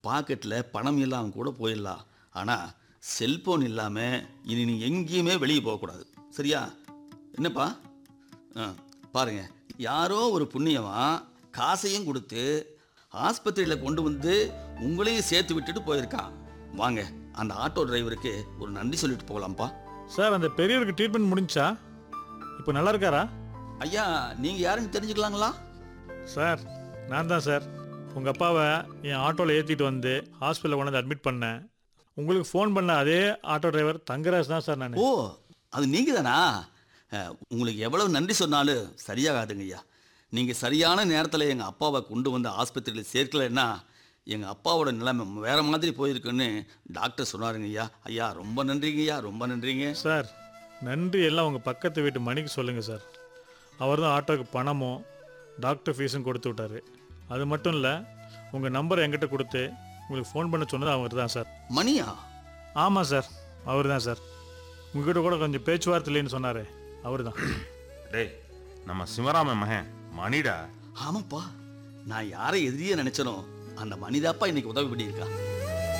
பாக்கெட்டில் பணம் இல்லாமல் கூட போயிடலாம் ஆனால் செல்போன் இல்லாமல் இனி நீ எங்கேயுமே வெளியே போகக்கூடாது சரியா என்னப்பா ஆ பாருங்க யாரோ ஒரு புண்ணியவன் காசையும் கொடுத்து ஆஸ்பத்திரியில் கொண்டு வந்து உங்களையும் சேர்த்து விட்டுட்டு போயிருக்கான் வாங்க அந்த ஆட்டோ டிரைவருக்கு ஒரு நன்றி சொல்லிட்டு போகலாம்ப்பா சார் அந்த பெரியவருக்கு ட்ரீட்மெண்ட் முடிஞ்சா இப்போ நல்லா இருக்காரா ஐயா நீங்கள் யாருன்னு தெரிஞ்சுக்கலாங்களா சார் நான் தான் சார் உங்கள் அப்பாவை என் ஆட்டோவில் ஏற்றிட்டு வந்து ஹாஸ்பிட்டலில் கொண்டு வந்து அட்மிட் பண்ணேன் உங்களுக்கு ஃபோன் பண்ண அதே ஆட்டோ டிரைவர் தங்கராஜ் தான் சார் நான் ஓ அது நீங்கள் தானா உங்களுக்கு எவ்வளவு நன்றி சொன்னாலும் சரியாகாதுங்க ஐயா நீங்கள் சரியான நேரத்தில் எங்கள் அப்பாவை கொண்டு வந்து ஆஸ்பத்திரியில் சேர்க்கலைன்னா எங்கள் அப்பாவோட நிலைமை வேறு மாதிரி போயிருக்குன்னு டாக்டர் சொன்னாருங்க ஐயா ஐயா ரொம்ப நன்றிங்க ஐயா ரொம்ப நன்றிங்க சார் நன்றி எல்லாம் உங்கள் பக்கத்து வீட்டு மணிக்கு சொல்லுங்கள் சார் அவர் தான் ஆட்டோக்கு பணமும் டாக்டர் ஃபீஸும் கொடுத்து விட்டாரு அது மட்டும் இல்லை உங்கள் நம்பர் என்கிட்ட கொடுத்து உங்களுக்கு ஃபோன் பண்ண சொன்னது அவர் தான் சார் மணியா ஆமாம் சார் அவர் தான் சார் உங்ககிட்ட கூட கொஞ்சம் பேச்சுவார்த்தை இல்லைன்னு சொன்னார் அவர் தான் டேய் நம்ம சிவராம மகன் மணிடா ஆமாப்பா நான் யாரை எதிரியே நினைச்சனோ அந்த மனிதாப்பா இன்னைக்கு உதவி பண்ணியிருக்கா